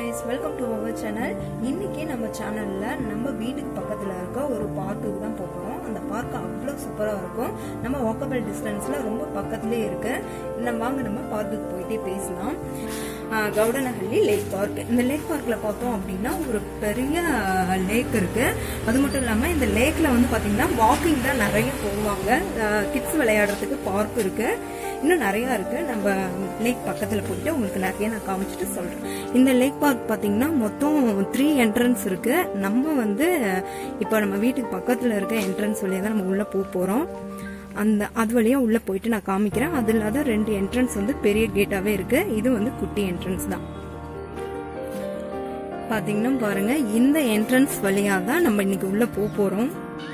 guys welcome to our channel இன்னைக்கு நம்ம சேனல்ல நம்ம வீட்டுக்கு பக்கத்துல இருக்க ஒரு பார்க்குக்கு தான் போக போறோம் அந்த பார்க் அவ்வளோ சூப்பரா இருக்கும் நம்ம வாக்கபிள் டிஸ்டன்ஸ்ல ரொம்ப பக்கத்துலயே இருக்கு நம்ம வாங்க நம்ம பார்க்குக்கு போயிட்டே பேசலாம் ஆஹ் கவுடனஹள்ளி லேக் பார்க் இந்த லேக் பார்க்ல பார்த்தோம் அப்படின்னா ஒரு பெரிய லேக் இருக்கு அது மட்டும் இல்லாம இந்த லேக்ல வந்து பாத்தீங்கன்னா வாக்கிங் தான் நிறைய போவாங்க கிட்ஸ் விளையாடுறதுக்கு பார்க் இருக்கு இன்னும் நிறைய இருக்கு நம்ம லேக் பக்கத்துல போயிட்டு உங்களுக்கு நிறைய நான் காமிச்சிட்டு சொல்றேன் இந்த லேக் பார்க் பாத்தீங்கன்னா மொத்தம் த்ரீ என்ட்ரன்ஸ் இருக்கு நம்ம வந்து இப்போ நம்ம வீட்டுக்கு பக்கத்துல இருக்க என்ட்ரன்ஸ் வழியா தான் நம்ம உள்ள போக போறோம் அந்த அது வழியா உள்ள போயிட்டு நான் காமிக்கிறேன் அது இல்லாத ரெண்டு என்ட்ரன்ஸ் வந்து பெரிய கேட்டாவே இருக்கு இது வந்து குட்டி என்ட்ரன்ஸ் தான் பாத்தீங்கன்னா பாருங்க இந்த என்ட்ரன்ஸ் வழியா தான் நம்ம இன்னைக்கு உள்ள போக போறோம்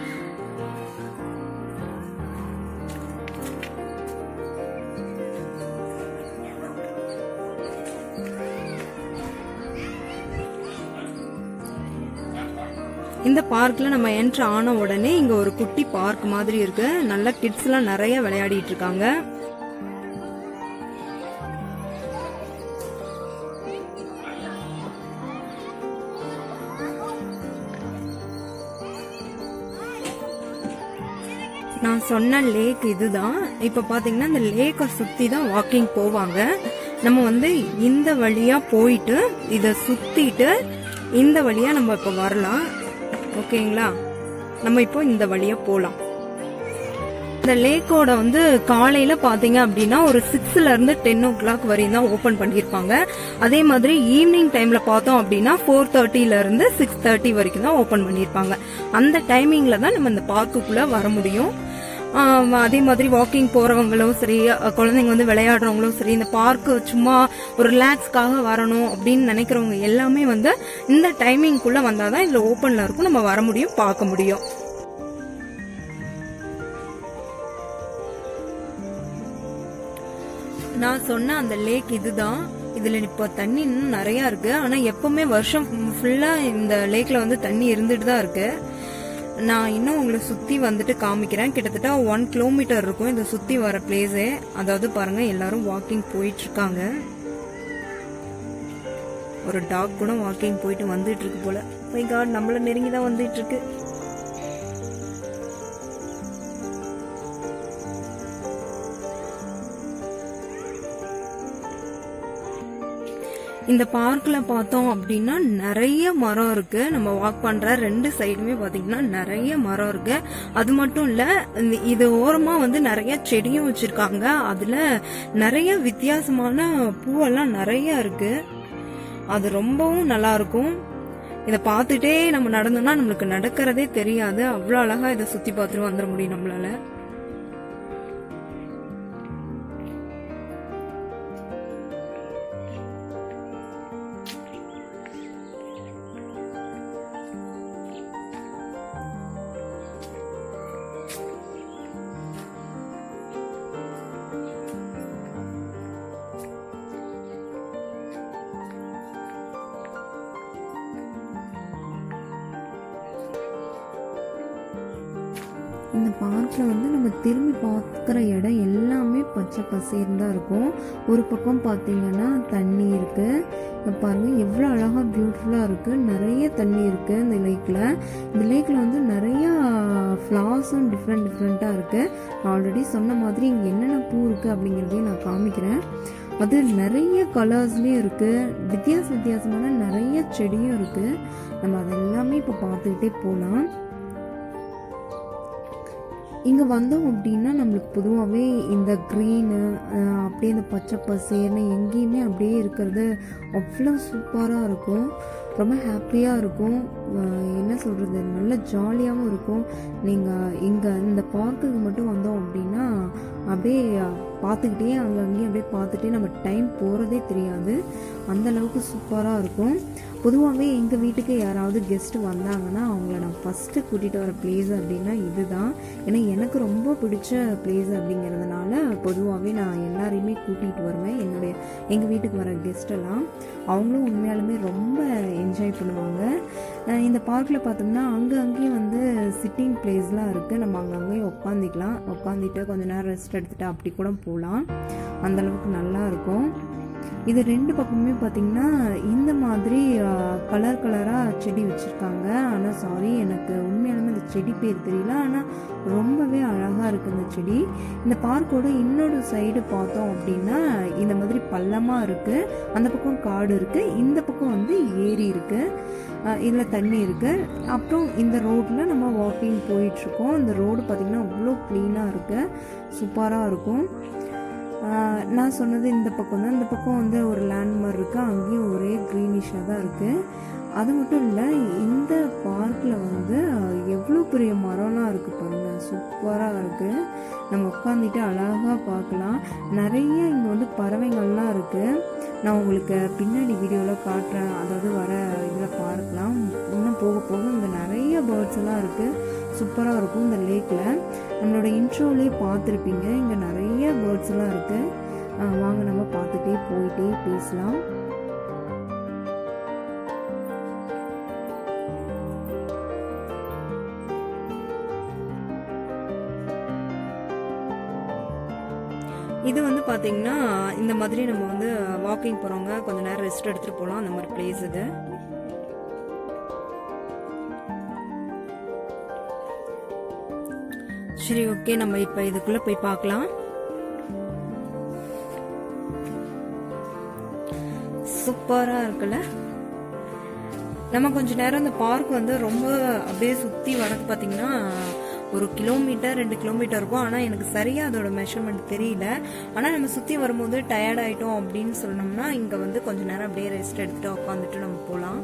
இந்த பார்க்ல நம்ம என்ட்ரு ஆன உடனே இங்க ஒரு குட்டி பார்க் மாதிரி இருக்கு நல்ல கிட்ஸ் எல்லாம் நிறைய விளையாடிட்டு இருக்காங்க நான் சொன்ன லேக் இதுதான் இப்ப பாத்தீங்கன்னா இந்த லேக்கை சுத்தி தான் வாக்கிங் போவாங்க நம்ம வந்து இந்த வழியா போயிட்டு இத சுத்திட்டு இந்த வழியா நம்ம இப்ப வரலாம் ஓகேங்களா நம்ம இப்போ இந்த வழியா போலாம் இந்த லேக்கோட வந்து காலையில பாத்தீங்க அப்படின்னா ஒரு சிக்ஸ்ல இருந்து டென் ஓ கிளாக் வரையும் தான் ஓபன் பண்ணிருப்பாங்க அதே மாதிரி ஈவினிங் டைம்ல பார்த்தோம் அப்படின்னா ஃபோர் தேர்ட்டில இருந்து சிக்ஸ் தேர்ட்டி வரைக்கும் தான் ஓபன் பண்ணிருப்பாங்க அந்த டைமிங்ல தான் நம்ம இந்த பார்க்குக்குள்ள வர முடியும் ஆம், அதே மாதிரி வாக்கிங் போறவங்களும் சரி அஹ், குழந்தைங்க வந்து விளையாடுறவங்களும் சரி இந்த பார்க்கு சும்மா ஒரு ரிலாக்ஸ்க்காக வரணும் அப்படின்னு நினைக்கிறவங்க எல்லாமே வந்து இந்த டைமிங்குள்ள வந்தாதான் இதுல ஓப்பன்ல இருக்கும் நம்ம வர முடியும் பார்க்க முடியும் நான் சொன்ன அந்த லேக் இதுதான் இதுல இப்போ தண்ணி இன்னும் நிறைய இருக்கு ஆனா எப்பவுமே வருஷம் ஃபுல்லா இந்த லேக்ல வந்து தண்ணி இருந்துட்டு தான் இருக்கு நான் இன்னும் உங்களை சுத்தி வந்துட்டு காமிக்கிறேன் கிட்டத்தட்ட ஒன் கிலோமீட்டர் இருக்கும் இந்த சுத்தி வர பிளேஸே அதாவது பாருங்க எல்லாரும் வாக்கிங் போயிட்டு இருக்காங்க ஒரு டாக் கூட வாக்கிங் போயிட்டு வந்துட்டு இருக்கு போல மை காட் நம்மள நெருங்கி தான் வந்துட்டு இருக்கு இந்த பார்க்ல பார்த்தோம் அப்படின்னா நிறைய மரம் இருக்கு நம்ம வாக் பண்ற ரெண்டு சைடுமே பாத்தீங்கன்னா நிறைய மரம் இருக்கு அது மட்டும் இல்ல இந்த- இது ஓரமா வந்து நிறைய செடியும் வச்சிருக்காங்க அதுல நிறைய வித்தியாசமான பூவெல்லாம் நிறைய இருக்கு அது ரொம்பவும் நல்லா இருக்கும் இத பார்த்துட்டே நம்ம நடந்தோம்னா நம்மளுக்கு நடக்கிறதே தெரியாது அவ்வளவு அழகா இதை சுத்தி பார்த்துட்டு வந்துட முடியும் நம்மளால இந்த பார்க்கில் வந்து நம்ம திரும்பி பார்க்குற இடம் எல்லாமே பச்சை பசேர்னு தான் இருக்கும் ஒரு பக்கம் பார்த்தீங்கன்னா தண்ணி இருக்கு இங்க பாருங்க எவ்வளோ அழகாக பியூட்டிஃபுல்லாக இருக்கு நிறைய தண்ணி இருக்கு இந்த லேக்கில் இந்த லேக்கில் வந்து நிறைய ஃப்ளார்ஸும் டிஃப்ரெண்ட் டிஃப்ரெண்ட்டாக இருக்கு நான் ஆல்ரெடி சொன்ன மாதிரி இங்கே என்னென்ன பூ இருக்கு அப்படிங்கிறதையும் நான் காமிக்கிறேன் அது நிறைய கலர்ஸ்லேயும் இருக்கு வித்தியாச வித்தியாசமான நிறைய செடியும் இருக்கு நம்ம அதெல்லாமே இப்போ பார்த்துக்கிட்டே போகலாம் இங்கே வந்தோம் அப்படின்னா நம்மளுக்கு பொதுவாகவே இந்த க்ரீனு அப்படியே இந்த பச்சை பசேர்னு எங்கேயுமே அப்படியே இருக்கிறது அவ்வளோ சூப்பராக இருக்கும் ரொம்ப ஹாப்பியாக இருக்கும் அஹ் என்ன சொல்கிறது நல்ல ஜாலியாகவும் இருக்கும் நீங்கள் இங்கே இந்த பார்க்குக்கு மட்டும் வந்தோம் அப்படின்னா அப்படியே பார்த்துக்கிட்டே அங்கங்கேயும் அப்படியே பார்த்துட்டே நம்ம டைம் போகிறதே தெரியாது அந்த அளவுக்கு சூப்பராக இருக்கும் பொதுவாகவே எங்கள் வீட்டுக்கு யாராவது கெஸ்ட் வந்தாங்கன்னா அவங்கள நான் ஃபஸ்ட்டு கூட்டிகிட்டு வர பிளேஸ் அப்படின்னா இதுதான் ஏன்னா எனக்கு ரொம்ப பிடிச்ச பிளேஸ் அப்படிங்கிறதுனால பொதுவாகவே நான் எல்லாரையுமே கூட்டிகிட்டு வருவேன் என்னுடைய எங்கள் வீட்டுக்கு வர கெஸ்ட் எல்லாம் அவங்களும் உண்மையாலுமே ரொம்ப என்ஜாய் பண்ணுவாங்க அஹ் இந்த பார்க்கில் பார்த்தோம்னா அங்கே அங்கேயும் வந்து சிட்டிங் பிளேஸ்லாம் இருக்குது நம்ம அங்கங்கேயும் உட்காந்துக்கலாம் உட்காந்துட்டு கொஞ்ச நேரம் ரெஸ்ட் எடுத்துட்டு அப்படி கூட போகலாம் அந்தளவுக்கு நல்லா இருக்கும் இது ரெண்டு பக்கமுமே பார்த்தீங்கன்னா இந்த மாதிரி கலர் கலராக செடி வச்சுருக்காங்க ஆனால் சாரி எனக்கு உண்மையாலுமே இந்த செடி பேர் தெரியல ஆனால் ரொம்பவே அழகாக இருக்குது இந்த செடி இந்த பார்க்கோட இன்னொரு சைடு பார்த்தோம் அப்படின்னா இந்த மாதிரி பள்ளமாக இருக்குது அந்த பக்கம் காடு இருக்குது இந்த பக்கம் வந்து ஏரி இருக்குது இதில் தண்ணி இருக்குது அப்புறம் இந்த ரோட்டில் நம்ம வாக்கிங் போயிட்டுருக்கோம் இந்த ரோடு பார்த்திங்கன்னா அவ்வளோ க்ளீனாக இருக்குது சூப்பராக இருக்கும் ஆஹ் நான் சொன்னது இந்த பக்கம் தான் இந்த பக்கம் வந்து ஒரு லேண்ட்மார்க் இருக்குது அங்கேயும் ஒரே க்ரீனிஷாக தான் இருக்குது அது மட்டும் இல்லை இந்த பார்க்கில் வந்து எவ்வளோ பெரிய மரம்லாம் இருக்குது பாருங்கள் சூப்பராக இருக்குது நம்ம உட்காந்துட்டு அழகாக பார்க்கலாம் நிறைய இங்கே வந்து பறவைகள்லாம் இருக்குது நான் உங்களுக்கு பின்னாடி வீடியோவில் காட்டுறேன் அதாவது வர இதில் பார்க்கலாம் இன்னும் போக போக இங்கே நிறைய பேர்ட்ஸ் எல்லாம் இருக்குது சூப்பராக இருக்கும் இந்த லேக்கில் நம்மளோட இன்ட்ரோலேயே பார்த்துருப்பீங்க இங்கே நிறைய பேர்ட்ஸ் எல்லாம் இருக்குது வாங்க நம்ம பார்த்துட்டே போயிட்டே பேசலாம் இது வந்து பார்த்தீங்கன்னா இந்த மாதிரி நம்ம வந்து வாக்கிங் போகிறவங்க கொஞ்ச நேரம் ரெஸ்ட் எடுத்துகிட்டு போகலாம் அந்த மாதிரி பிளேஸ் இது சரி ஓகே நம்ம இப்போ இதுக்குள்ளே போய் பார்க்கலாம் சூப்பராக இருக்குல்ல நம்ம கொஞ்ச நேரம் இந்த பார்க் வந்து ரொம்ப அப்படியே சுற்றி வரது பார்த்தீங்கன்னா ஒரு கிலோமீட்டர் ரெண்டு கிலோமீட்டர் இருக்கும் ஆனால் எனக்கு சரியாக அதோட மெஷர்மெண்ட் தெரியல ஆனால் நம்ம சுற்றி வரும்போது டயர்ட் ஆகிட்டோம் அப்படின்னு சொன்னோம்னா இங்கே வந்து கொஞ்ச நேரம் அப்படியே ரெஸ்ட் எடுத்துகிட்டு உட்காந்துட்டு நம்ம போகலாம்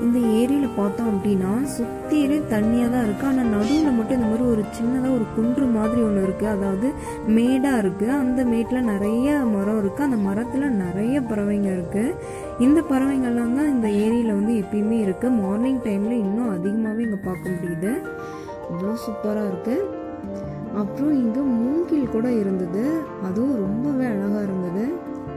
இந்த ஏரியில் பார்த்தோம் அப்படின்னா சுற்றிலே தண்ணியாக தான் இருக்குது ஆனால் நடுவில் மட்டும் இந்த மாதிரி ஒரு சின்னதாக ஒரு குன்று மாதிரி ஒன்று இருக்குது அதாவது மேடாக இருக்குது அந்த மேட்டில் நிறைய மரம் இருக்குது அந்த மரத்தில் நிறைய பறவைங்க இருக்குது இந்த பறவைங்கள்லாம் தான் இந்த ஏரியில் வந்து எப்பயுமே இருக்குது மார்னிங் டைமில் இன்னும் அதிகமாகவே இங்கே பார்க்க முடியுது அவ்வளோ சூப்பராக இருக்குது அப்புறம் இங்கே மூங்கில் கூட இருந்தது அதுவும் ரொம்பவே அழகாக இருந்தது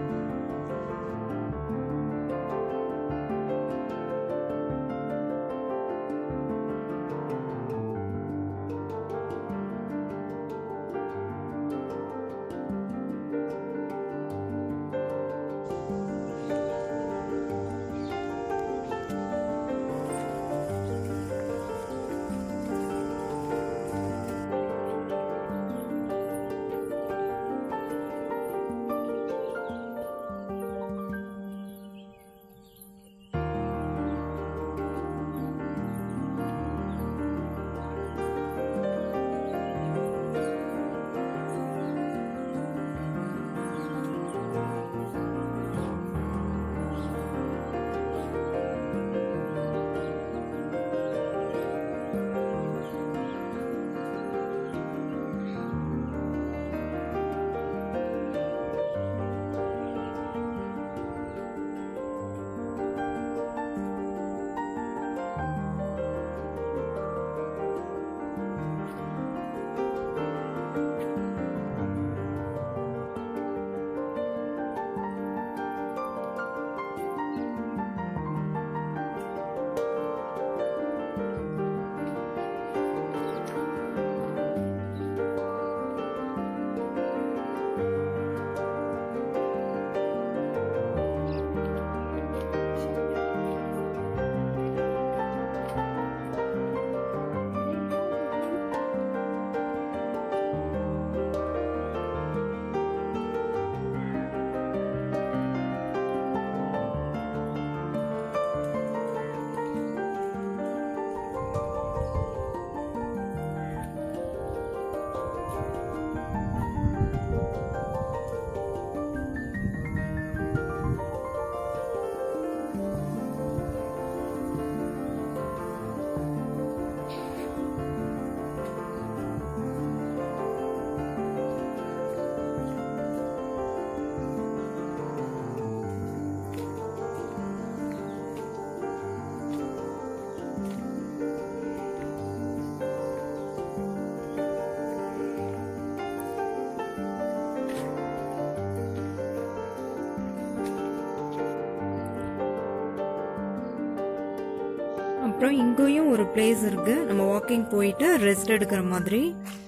அப்புறம் இங்கேயும் ஒரு பிளேஸ் இருக்கு நம்ம வாக்கிங் போயிட்டு ரெஸ்ட் எடுக்கிற மாதிரி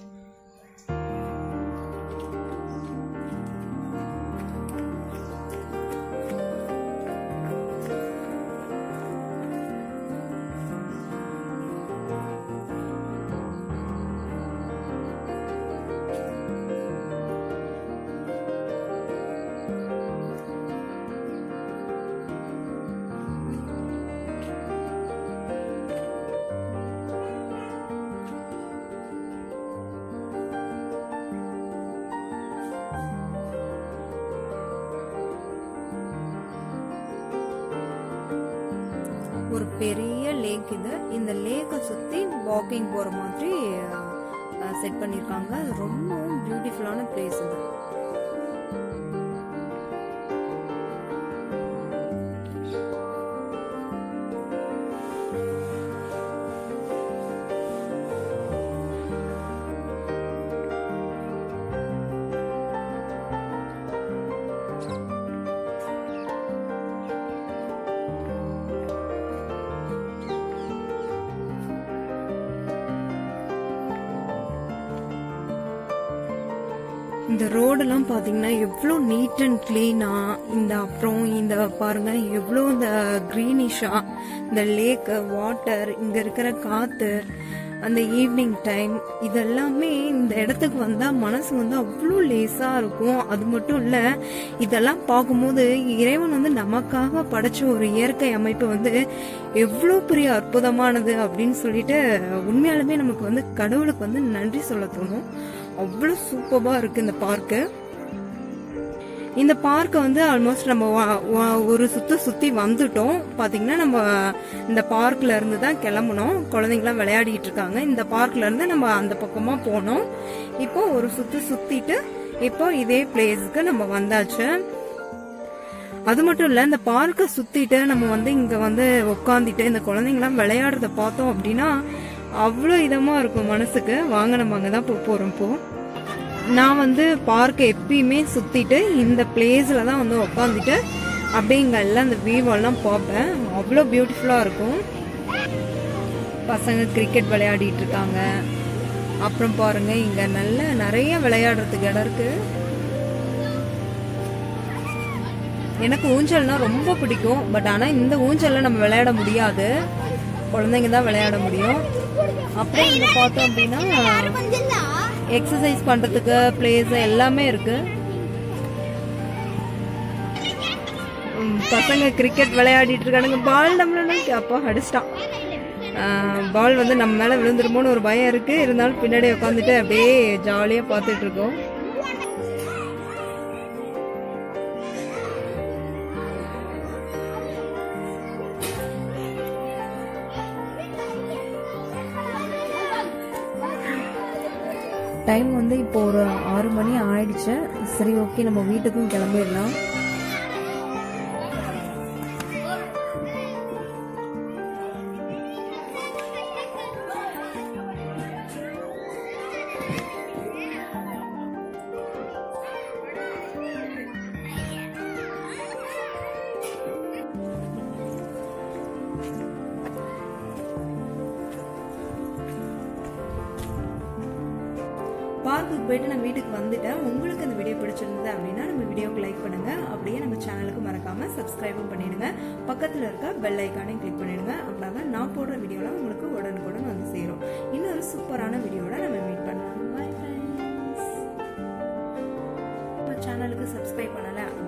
ஒரு பெரிய லேக் இது இந்த லேக்கை சுற்றி வாக்கிங் போகிற மாதிரி செட் பண்ணியிருக்காங்க அது ரொம்பவும் பியூட்டிஃபுல்லான பிளேஸ் இது இந்த ரோடெல்லாம் பார்த்தீங்கன்னா எவ்வளோ நீட் அண்ட் க்ளீனாக இந்த அப்புறம் இந்த பாருங்க எவ்வளோ இந்த க்ரீனிஷாக இந்த லேக்கு வாட்டர் இங்கே இருக்கிற காற்று அந்த ஈவினிங் டைம் இதெல்லாமே இந்த இடத்துக்கு வந்தால் மனசு வந்து அவ்வளோ லேசாக இருக்கும் அது மட்டும் இல்லை இதெல்லாம் பார்க்கும்போது இறைவன் வந்து நமக்காக படைச்ச ஒரு இயற்கை அமைப்பு வந்து எவ்வளோ பெரிய அற்புதமானது அப்படின்னு சொல்லிட்டு உண்மையாலுமே நமக்கு வந்து கடவுளுக்கு வந்து நன்றி சொல்ல தோணும் அவ்வளோ சூப்பராக இருக்குது இந்த பார்க்கு இந்த பார்க்கை வந்து ஆல்மோஸ்ட் நம்ம வா- வா- ஒரு சுத்த சுத்தி வந்துட்டோம் பாத்தீங்கன்னா நம்ம இந்த பார்க்ல இருந்து தான் கிளம்பணும் குழந்தைங்களாம் விளையாடிட்டு இருக்காங்க இந்த பார்க்ல இருந்து நம்ம அந்த பக்கமா போனோம் இப்போ ஒரு சுத்து சுத்திட்டு இப்போ இதே பிளேஸ்க்கு நம்ம வந்தாச்சு அது மட்டும் இல்ல இந்த பார்க்கை சுத்திட்டு நம்ம வந்து இங்க வந்து உட்காந்துட்டு இந்த குழந்தைங்களாம் விளையாடுறத பார்த்தோம் அப்படின்னா அவ்வளோ இதமா இருக்கும் மனசுக்கு வாங்க நம்ம அங்கதான் போக போறோம் இப்போ நான் வந்து பார்க்கை எப்பயுமே சுத்திட்டு இந்த பிளேஸ்ல தான் வந்து உட்காந்துட்டு அப்படியே இங்க எல்லாம் இந்த வியூவெல்லாம் பார்ப்பேன் அவ்வளோ பியூட்டிஃபுல்லா இருக்கும் பசங்க கிரிக்கெட் விளையாடிட்டு இருக்காங்க அப்புறம் பாருங்க இங்க நல்ல நிறைய விளையாடுறதுக்கு இடம் இருக்கு எனக்கு ஊஞ்சல்னா ரொம்ப பிடிக்கும் பட் ஆனா இந்த ஊஞ்சல்ல நம்ம விளையாட முடியாது குழந்தைங்க தான் விளையாட முடியும் அப்புறம் இங்க பார்த்தோம் அப்படின்னா எக்ஸசைஸ் பண்றதுக்கு பிளேஸ் எல்லாமே இருக்கு ம், பசங்க கிரிக்கெட் விளையாடிட்டு இருக்கானுங்க பால் நம்மள அப்பா அடிச்சிட்டான் பால் வந்து நம்ம மேல விழுந்துருமோன்னு ஒரு பயம் இருக்கு இருந்தாலும் பின்னாடி உட்காந்துட்டு அப்படியே ஜாலியா பார்த்துட்டு இருக்கோம் டைம் வந்து இப்போ ஒரு ஆறு மணி ஆயிடுச்சு சரி ஓகே நம்ம வீட்டுக்கும் கிளம்பிடலாம் பார்க்குக்கு போயிட்டு நான் வீட்டுக்கு வந்துட்டேன் உங்களுக்கு இந்த வீடியோ பிடிச்சிருந்தது அப்படின்னா நம்ம வீடியோக்கு லைக் பண்ணுங்க அப்படியே நம்ம சேனலுக்கு மறக்காம சப்ஸ்கிரைபும் பண்ணிடுங்க பக்கத்துல இருக்க பெல் ஐக்கானையும் கிளிக் பண்ணிடுங்க அப்படின்னா நான் போடுற வீடியோலாம் உங்களுக்கு உடனுக்குடன் வந்து சேரும் இன்னொரு சூப்பரான வீடியோட நம்ம மீட் பண்ணலாம் பாய் ஃப்ரெண்ட்ஸ் இப்போ சேனலுக்கு சப்ஸ்கிரைப் பண்ணல